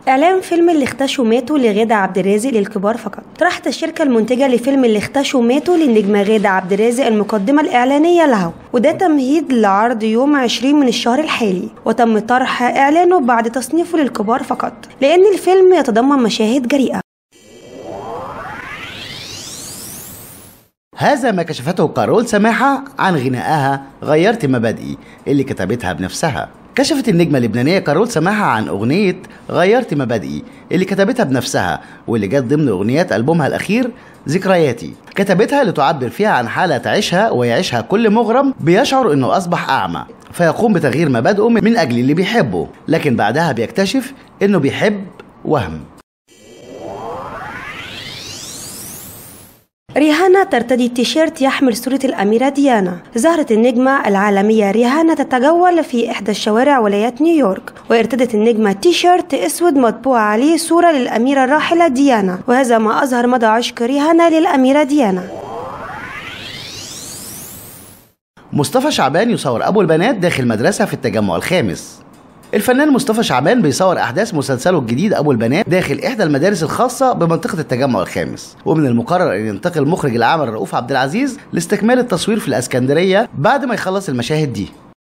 إعلان فيلم اللي اختشوا ماتوا لغادة عبد الرازق للكبار فقط طرحت الشركة المنتجة لفيلم اللي اختشوا ماتوا للنجمة غادة عبد الرازق المقدمة الإعلانية له وده تمهيد لعرض يوم 20 من الشهر الحالي وتم طرح إعلانه بعد تصنيفه للكبار فقط لأن الفيلم يتضمن مشاهد جريئة هذا ما كشفته كارول سماحة عن غنائها غيرت مبادئي اللي كتبتها بنفسها كشفت النجمة اللبنانية كارول سماحة عن أغنية غيرت مبادئي اللي كتبتها بنفسها واللي جت ضمن أغنيات ألبومها الأخير ذكرياتي كتبتها لتعبر فيها عن حالة تعيشها ويعيشها كل مغرم بيشعر إنه أصبح أعمى فيقوم بتغيير مبادئه من أجل اللي بيحبه لكن بعدها بيكتشف إنه بيحب وهم ريهانا ترتدي تيشيرت يحمل صورة الأميرة ديانا ظهرت النجمة العالمية ريهانا تتجول في إحدى الشوارع ولايات نيويورك وارتدت النجمة تيشيرت أسود مطبوع عليه صورة للأميرة الراحلة ديانا وهذا ما أظهر مدى عشق ريهانا للأميرة ديانا مصطفى شعبان يصور أبو البنات داخل مدرسة في التجمع الخامس الفنان مصطفى شعبان بيصور احداث مسلسله الجديد ابو البنات داخل احدى المدارس الخاصه بمنطقه التجمع الخامس ومن المقرر ان ينتقل المخرج العام رؤوف عبد العزيز لاستكمال التصوير في الاسكندريه بعد ما يخلص المشاهد دي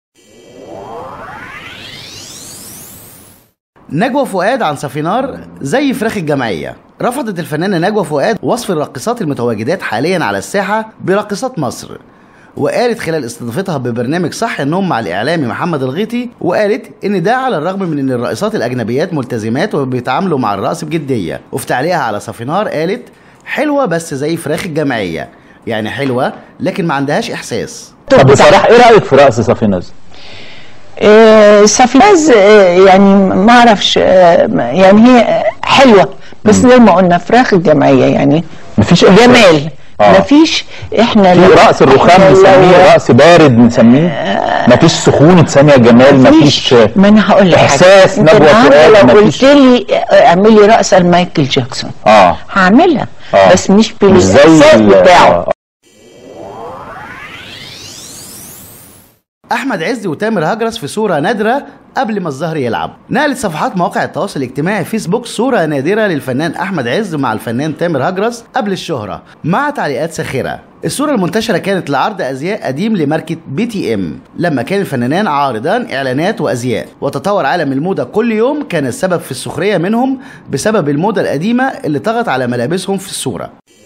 نجوى فؤاد عن صفينار زي فراخ الجمعيه رفضت الفنانه نجوى فؤاد وصف الراقصات المتواجدات حاليا على الساحه براقصات مصر وقالت خلال استضافتها ببرنامج صح النوم مع الاعلامي محمد الغيطي وقالت ان ده على الرغم من ان الرائصات الاجنبيات ملتزمات وبيتعاملوا مع الرقص بجديه وفي تعليقها على صفينار قالت حلوه بس زي فراخ الجمعيه يعني حلوه لكن ما عندهاش احساس طب بصراحه ايه رايك في رقص صفيناز؟ آه، سفيناز آه، يعني ما اعرفش آه، يعني هي حلوه بس زي ما قلنا فراخ الجمعيه يعني مفيش إحساس. جمال آه. مفيش احنا في لو- رقص الرخام إحنا لو- نسميه رقص بارد نسميه مفيش سخونه ثانيه جمال مفيش ما انا هقول لك حاجة. احساس انت نجوى النهارده فؤاد لو مفيش قلت لي اعملي رقصه لمايكل جاكسون اه هعملها آه. بس مش مش زي بالاحساس ال- بتاعه آه. احمد عز وتامر هجرس في صوره نادره قبل ما الظهر يلعب نقلت صفحات مواقع التواصل الاجتماعي فيسبوك صوره نادره للفنان احمد عز مع الفنان تامر هجرس قبل الشهره مع تعليقات ساخره الصوره المنتشره كانت لعرض ازياء قديم لماركه بي تي ام لما كان الفنانان عارضان اعلانات وازياء وتطور عالم الموضه كل يوم كان السبب في السخريه منهم بسبب الموضه القديمه اللي طغت على ملابسهم في الصوره